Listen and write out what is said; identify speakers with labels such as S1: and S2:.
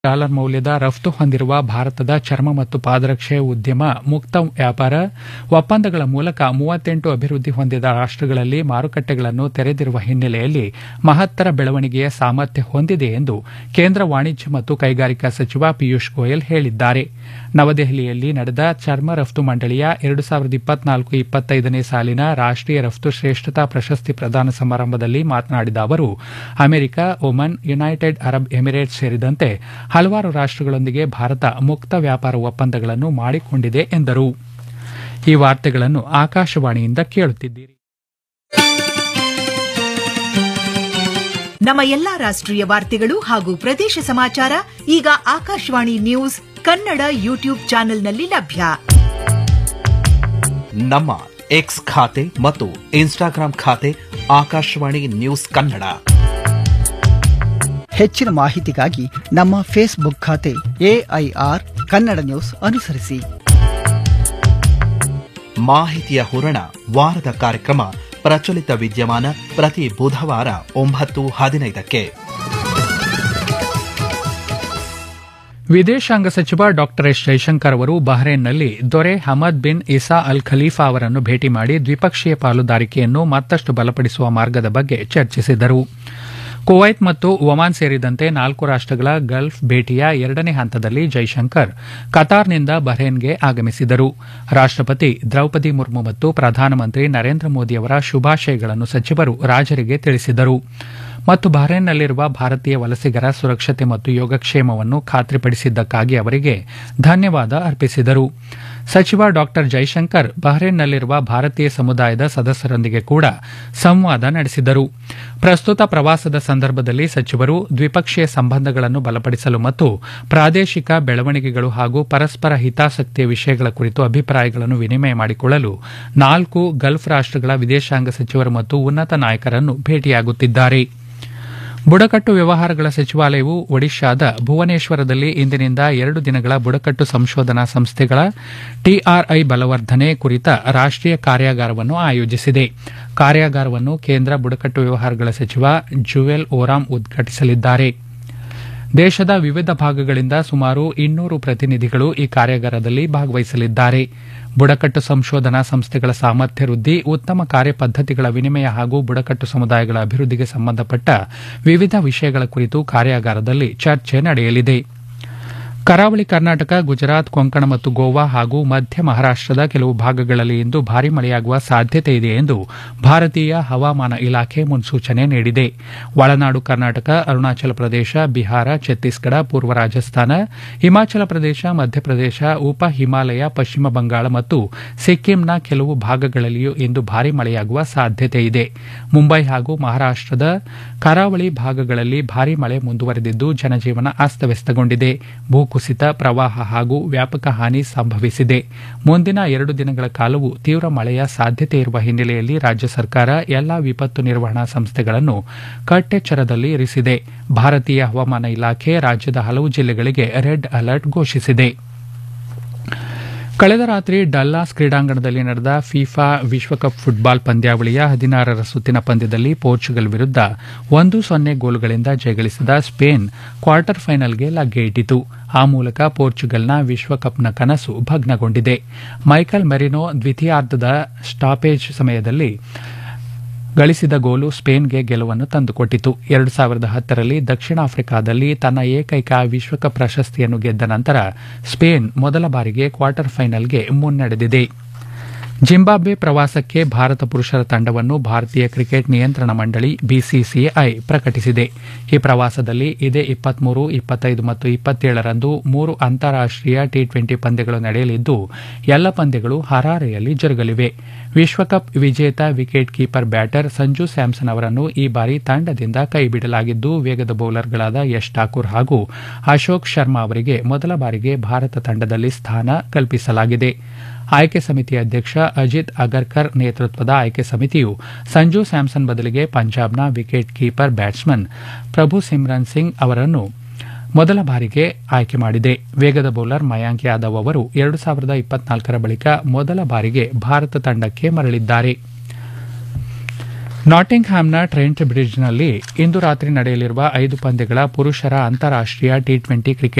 S1: dollar ಮೌಲ್ಯದ ರಫ್ತು ಹೊಂದಿರುವ ಭಾರತದ ಚರ್ಮ ಮತ್ತು ಪಾದರಕ್ಷೆ ಉದ್ಯಮ ಮುಕ್ತ ವ್ಯಾಪಾರ ಒಪ್ಪಂದಗಳ ಮೂಲಕ ಮೂವತ್ತೆಂಟು ಅಭಿವೃದ್ಧಿ ಹೊಂದಿದ ರಾಷ್ಟಗಳಲ್ಲಿ ಮಾರುಕಟ್ಟೆಗಳನ್ನು ತೆರೆದಿರುವ ಹಿನ್ನೆಲೆಯಲ್ಲಿ ಮಹತ್ತರ ಬೆಳವಣಿಗೆಯ ಸಾಮರ್ಥ್ಯ ಹೊಂದಿದೆ ಎಂದು ಕೇಂದ್ರ ವಾಣಿಜ್ಯ ಮತ್ತು ಕೈಗಾರಿಕಾ ಸಚಿವ ಪಿಯೂಷ್ ಗೋಯಲ್ ಹೇಳಿದ್ದಾರೆ ನವದೆಹಲಿಯಲ್ಲಿ ನಡೆದ ಚರ್ಮ ರಫ್ತು ಮಂಡಳಿಯ ಎರಡು ಸಾವಿರದ ಇಪ್ಪತ್ನಾಲ್ಕು ಇಪ್ಪತ್ತೈದನೇ ಸಾಲಿನ ರಾಷ್ಟೀಯ ರಫ್ತು ಶ್ರೇಷ್ಠತಾ ಪ್ರಶಸ್ತಿ ಪ್ರದಾನ ಸಮಾರಂಭದಲ್ಲಿ ಮಾತನಾಡಿದ ಅವರು America Oman United Arab Emirates ಸೇರಿದಂತೆ ಹಲವಾರು ರಾಷ್ಟಗಳೊಂದಿಗೆ ಭಾರತ ಮುಕ್ತ ವ್ಯಾಪಾರ ಒಪ್ಪಂದಗಳನ್ನು ಮಾಡಿಕೊಂಡಿದೆ ಎಂದರು ಈ ವಾರ್ತೆಗಳನ್ನು ಆಕಾಶವಾಣಿಯಿಂದ ಕೇಳುತ್ತಿದ್ದೀರಿ
S2: ನಮ್ಮ ಎಲ್ಲಾ ರಾಷ್ಟ್ರೀಯ ವಾರ್ತೆಗಳು ಹಾಗೂ ಪ್ರದೇಶ ಸಮಾಚಾರ ಈಗ ಆಕಾಶವಾಣಿ ನ್ಯೂಸ್ ಕನ್ನಡ ಯೂಟ್ಯೂಬ್ ಚಾನೆಲ್ನಲ್ಲಿ ಲಭ್ಯ
S3: ನಮ್ಮ ಎಕ್ಸ್ ಖಾತೆ ಮತ್ತು ಇನ್ಸ್ಟಾಗ್ರಾಂ ಖಾತೆ ಆಕಾಶವಾಣಿ ನ್ಯೂಸ್ ಕನ್ನಡ
S4: ಹೆಚ್ಚಿನ ಮಾಹಿತಿಗಾಗಿ ನಮ್ಮ ಫೇಸ್ಬುಕ್ ಖಾತೆ ಎಐಆರ್ ಕನ್ನಡ ನ್ಯೂಸ್ ಅನುಸರಿಸಿ
S3: ಮಾಹಿತಿಯ ಹೂರಣ ವಾರದ ಕಾರ್ಯಕ್ರಮ ಪ್ರಚಲಿತ ವಿದ್ಯಮಾನ ಪ್ರತಿ ಬುಧವಾರ ಒಂಬತ್ತು ಹದಿನೈದಕ್ಕೆ
S1: ವಿದೇಶಾಂಗ ಸಚಿವ ಡಾ ಎಸ್ ಜೈಶಂಕರ್ ಅವರು ಬಹ್ರೇನ್ನಲ್ಲಿ ದೊರೆ Hamad bin Isa Al Khalifa ಅವರನ್ನು ಭೇಟಿ ಮಾಡಿ ದ್ವಿಪಕ್ಷೀಯ ಪಾಲುದಾರಿಕೆಯನ್ನು ಮತ್ತಷ್ಟು ಬಲಪಡಿಸುವ ಮಾರ್ಗದ ಬಗ್ಗೆ ಚರ್ಚಿಸಿದರು ಕುವೈತ್ ಮತ್ತು ಒಮಾನ್ ಸೇರಿದಂತೆ ನಾಲ್ಕು ರಾಷ್ಟಗಳ ಗಲ್ಫ್ ಭೇಟಿಯ ಎರಡನೇ ಹಂತದಲ್ಲಿ ಜೈಶಂಕರ್ ಕತಾರ್ನಿಂದ ಬಹ್ರೇನ್ಗೆ ಆಗಮಿಸಿದರು ರಾಷ್ಟಪತಿ ದ್ರೌಪದಿ ಮುರ್ಮು ಮತ್ತು ಪ್ರಧಾನಮಂತ್ರಿ ನರೇಂದ್ರ ಮೋದಿಯವರ ಶುಭಾಶಯಗಳನ್ನು ಸಚಿವರು ರಾಜರಿಗೆ ತಿಳಿಸಿದರು ಮತ್ತು ಬಹ್ರೇನ್ನಲ್ಲಿರುವ ಭಾರತೀಯ ವಲಸಿಗರ ಸುರಕ್ಷತೆ ಮತ್ತು ಯೋಗಕ್ಷೇಮವನ್ನು ಖಾತ್ರಿಪಡಿಸಿದ್ದಕ್ಕಾಗಿ ಅವರಿಗೆ ಧನ್ಯವಾದ ಅರ್ಪಿಸಿದರು ಸಚಿವ ಡಾ ಜೈಶಂಕರ್ ಬಹ್ರೇನ್ನಲ್ಲಿರುವ ಭಾರತೀಯ ಸಮುದಾಯದ ಸದಸ್ಯರೊಂದಿಗೆ ಕೂಡ ಸಂವಾದ ನಡೆಸಿದರು ಪ್ರಸ್ತುತ ಪ್ರವಾಸದ ಸಂದರ್ಭದಲ್ಲಿ ಸಚಿವರು ದ್ವಿಪಕ್ಷೀಯ ಸಂಬಂಧಗಳನ್ನು ಬಲಪಡಿಸಲು ಮತ್ತು ಪ್ರಾದೇಶಿಕ ಬೆಳವಣಿಗೆಗಳು ಹಾಗೂ ಪರಸ್ಪರ ಹಿತಾಸಕ್ತಿಯ ವಿಷಯಗಳ ಕುರಿತು ಅಭಿಪ್ರಾಯಗಳನ್ನು ವಿನಿಮಯ ಮಾಡಿಕೊಳ್ಳಲು ನಾಲ್ಕು ಗಲ್ಫ್ ರಾಷ್ಟಗಳ ವಿದೇಶಾಂಗ ಸಚಿವರು ಮತ್ತು ಉನ್ನತ ನಾಯಕರನ್ನು ಭೇಟಿಯಾಗುತ್ತಿದ್ದಾರೆ ಬುಡಕಟ್ಟು ವ್ಯವಹಾರಗಳ ಸಚಿವಾಲಯವು ಒಡಿಶಾದ ಭುವನೇಶ್ವರದಲ್ಲಿ ಇಂದಿನಿಂದ ಎರಡು ದಿನಗಳ ಬುಡಕಟ್ಟು ಸಂಶೋಧನಾ ಸಂಸ್ಥೆಗಳ ಟಿಆರ್ಐ ಬಲವರ್ಧನೆ ಕುರಿತ ರಾಷ್ಟೀಯ ಕಾರ್ಯಾಗಾರವನ್ನು ಆಯೋಜಿಸಿದೆ ಕಾರ್ಯಾಗಾರವನ್ನು ಕೇಂದ್ರ ಬುಡಕಟ್ಟು ವ್ಯವಹಾರಗಳ ಸಚಿವ ಜುವೆಲ್ ಓರಾಮ್ ಉದ್ಘಾಟಿಸಲಿದ್ದಾರೆ ದೇಶದ ವಿವಿಧ ಭಾಗಗಳಿಂದ ಸುಮಾರು ಇನ್ನೂರು ಪ್ರತಿನಿಧಿಗಳು ಈ ಕಾರ್ಯಾಗಾರದಲ್ಲಿ ಭಾಗವಹಿಸಲಿದ್ದಾರೆ ಬುಡಕಟ್ಟು ಸಂಶೋಧನಾ ಸಂಸ್ಥೆಗಳ ಸಾಮರ್ಥ್ಯ ವೃದ್ಧಿ ಉತ್ತಮ ಕಾರ್ಯಪದ್ದತಿಗಳ ವಿನಿಮಯ ಹಾಗೂ ಬುಡಕಟ್ಟು ಸಮುದಾಯಗಳ ಅಭಿವೃದ್ಧಿಗೆ ಸಂಬಂಧಪಟ್ಟ ವಿವಿಧ ವಿಷಯಗಳ ಕುರಿತು ಕಾರ್ಯಾಗಾರದಲ್ಲಿ ಚರ್ಚೆ ನಡೆಯಲಿದೆ ಕರಾವಳಿ ಕರ್ನಾಟಕ ಗುಜರಾತ್ ಕೊಂಕಣ ಮತ್ತು ಗೋವಾ ಹಾಗೂ ಮಧ್ಯ ಮಹಾರಾಷ್ಟದ ಕೆಲವು ಭಾಗಗಳಲ್ಲಿ ಇಂದು ಭಾರೀ ಮಳೆಯಾಗುವ ಸಾಧ್ಯತೆ ಇದೆ ಎಂದು ಭಾರತೀಯ ಹವಾಮಾನ ಇಲಾಖೆ ಮುನ್ಸೂಚನೆ ನೀಡಿದೆ ಒಳನಾಡು ಕರ್ನಾಟಕ ಅರುಣಾಚಲ ಪ್ರದೇಶ ಬಿಹಾರ ಛತ್ತೀಸ್ಗಢ ಪೂರ್ವ ರಾಜಸ್ಥಾನ ಹಿಮಾಚಲ ಪ್ರದೇಶ ಮಧ್ಯಪ್ರದೇಶ ಉಪ ಹಿಮಾಲಯ ಪಶ್ಚಿಮ ಬಂಗಾಳ ಮತ್ತು ಸಿಕ್ಕಿಂನ ಕೆಲವು ಭಾಗಗಳಲ್ಲಿಯೂ ಇಂದು ಭಾರೀ ಮಳೆಯಾಗುವ ಸಾಧ್ಯತೆ ಇದೆ ಮುಂಬೈ ಹಾಗೂ ಮಹಾರಾಷ್ಟದ ಕರಾವಳಿ ಭಾಗಗಳಲ್ಲಿ ಭಾರೀ ಮಳೆ ಮುಂದುವರೆದಿದ್ದು ಜನಜೀವನ ಅಸ್ತವ್ಯಸ್ತಗೊಂಡಿದೆ ಭೂಕುಸಿತ ಪ್ರವಾಹ ಹಾಗೂ ವ್ಯಾಪಕ ಹಾನಿ ಸಂಭವಿಸಿದೆ ಮುಂದಿನ ಎರಡು ದಿನಗಳ ಕಾಲವು ತೀವ್ರ ಮಳೆಯ ಸಾಧ್ಯತೆ ಇರುವ ಹಿನ್ನೆಲೆಯಲ್ಲಿ ರಾಜ್ಯ ಸರ್ಕಾರ ಎಲ್ಲಾ ವಿಪತ್ತು ನಿರ್ವಹಣಾ ಸಂಸ್ಥೆಗಳನ್ನು ಕಟ್ಟೆಚ್ಚರದಲ್ಲಿ ಇರಿಸಿದೆ ಭಾರತೀಯ ಹವಾಮಾನ ಇಲಾಖೆ ರಾಜ್ಯದ ಹಲವು ಜಿಲ್ಲೆಗಳಿಗೆ ರೆಡ್ ಅಲರ್ಟ್ ಘೋಷಿಸಿದೆ ಕಳೆದ ರಾತ್ರಿ ಡಲ್ಲಾಸ್ ಕ್ರೀಡಾಂಗಣದಲ್ಲಿ ನಡೆದ ಫಿಫಾ ವಿಶ್ವಕಪ್ ಫುಟ್ಬಾಲ್ ಪಂದ್ಯಾವಳಿಯ ಹದಿನಾರರ ಸುತ್ತಿನ ಪಂದ್ಯದಲ್ಲಿ ಪೋರ್ಚುಗಲ್ ವಿರುದ್ಧ ಒಂದು ಸೊನ್ನೆ ಗೋಲುಗಳಿಂದ ಜಯಗಳಿಸಿದ ಸ್ಪೇನ್ ಕ್ವಾರ್ಟರ್ ಫೈನಲ್ಗೆ ಲಗ್ಗೆ ಇಟ್ಟಿತು ಆ ಮೂಲಕ ಪೋರ್ಚುಗಲ್ನ ವಿಶ್ವಕಪ್ನ ಕನಸು ಭಗ್ನಗೊಂಡಿದೆ ಮೈಕಲ್ ಮೆರಿನೋ ದ್ವಿತೀಯಾರ್ಧದ ಸ್ಟಾಪೇಜ್ ಸಮಯದಲ್ಲಿ ಗಳಿಸಿದ ಗೋಲು ಸ್ಪೇನ್ಗೆ ಗೆಲುವನ್ನು ತಂದುಕೊಟ್ಟಿತು ಎರಡು ಸಾವಿರದ ಹತ್ತರಲ್ಲಿ ದಕ್ಷಿಣ ಆಫ್ರಿಕಾದಲ್ಲಿ ತನ್ನ ಏಕೈಕ ವಿಶ್ವಕಪ್ ಪ್ರಶಸ್ತಿಯನ್ನು ಗೆದ್ದ ನಂತರ ಸ್ಪೇನ್ ಮೊದಲ ಬಾರಿಗೆ ಕ್ವಾರ್ಟರ್ ಫೈನಲ್ಗೆ ಮುನ್ನಡೆದಿದೆ ಜಿಂಬಾಬ್ವೆ ಪ್ರವಾಸಕ್ಕೆ ಭಾರತ ಪುರುಷರ ತಂಡವನ್ನು ಭಾರತೀಯ ಕ್ರಿಕೆಟ್ ನಿಯಂತ್ರಣ ಮಂಡಳಿ ಬಿಸಿಸಿಐ ಪ್ರಕಟಿಸಿದೆ ಈ ಪ್ರವಾಸದಲ್ಲಿ ಇದೇ ಇಪ್ಪತ್ಮೂರು ಇಪ್ಪತ್ತೈದು ಮತ್ತು ಇಪ್ಪತ್ತೇಳರಂದು ಮೂರು ಅಂತಾರಾಷ್ಟೀಯ ಟಿ ಟ್ವೆಂಟಿ ಪಂದ್ಯಗಳು ನಡೆಯಲಿದ್ದು ಎಲ್ಲ ಪಂದ್ಯಗಳು ಹರಾರೆಯಲ್ಲಿ ಜರುಗಲಿವೆ ವಿಶ್ವಕಪ್ ವಿಜೇತ wicket keeper batter Sanju Samson ಅವರನ್ನು ಈ ಬಾರಿ ತಂಡದಿಂದ ಕೈಬಿಡಲಾಗಿದ್ದು ವೇಗದ ಬೌಲರ್ಗಳಾದ ಯಶ್ ಠಾಕೂರ್ ಹಾಗೂ ಅಶೋಕ್ ಶರ್ಮಾ ಅವರಿಗೆ ಮೊದಲ ಬಾರಿಗೆ ಭಾರತ ತಂಡದಲ್ಲಿ ಸ್ಥಾನ ಕಲ್ಪಿಸಲಾಗಿದೆ ಆಯ್ಕೆ ಸಮಿತಿಯ ಅಧ್ಯಕ್ಷ ಅಜಿತ್ ಅಗರ್ಕರ್ ನೇತೃತ್ವದ ಆಯ್ಕೆ ಸಮಿತಿಯು ಸಂಜು ಸ್ಯಾಮ್ಸನ್ ಬದಲಿಗೆ ಪಂಜಾಬ್ನ wicket keeper batsman Prabhsimran Singh ಅವರನ್ನು ಮೊದಲ ಬಾರಿಗೆ ಆಯ್ಕೆ ಮಾಡಿದೆ ವೇಗದ ಬೌಲರ್ ಮಯಾಂಕ್ ಯಾದವ್ ಅವರು ಎರಡು ಸಾವಿರದ ಇಪ್ಪತ್ನಾಲ್ಕರ ಬಳಿಕ ಮೊದಲ ಬಾರಿಗೆ ಭಾರತ ತಂಡಕ್ಕೆ ಮರಳಿದ್ದಾರೆ ನಾಟಿಂಗ್ ಹ್ಯಾಮ್ನ ಟ್ರೆಂಟ್ ಬ್ರಿಡ್ಜ್ನಲ್ಲಿ ಇಂದು ರಾತ್ರಿ ನಡೆಯಲಿರುವ ಐದು ಪಂದ್ಯಗಳ ಪುರುಷರ ಅಂತಾರಾಷ್ಟೀಯ ಟಿ ಟ್ವೆಂಟಿ ಕ್ರಿಕೆಟ್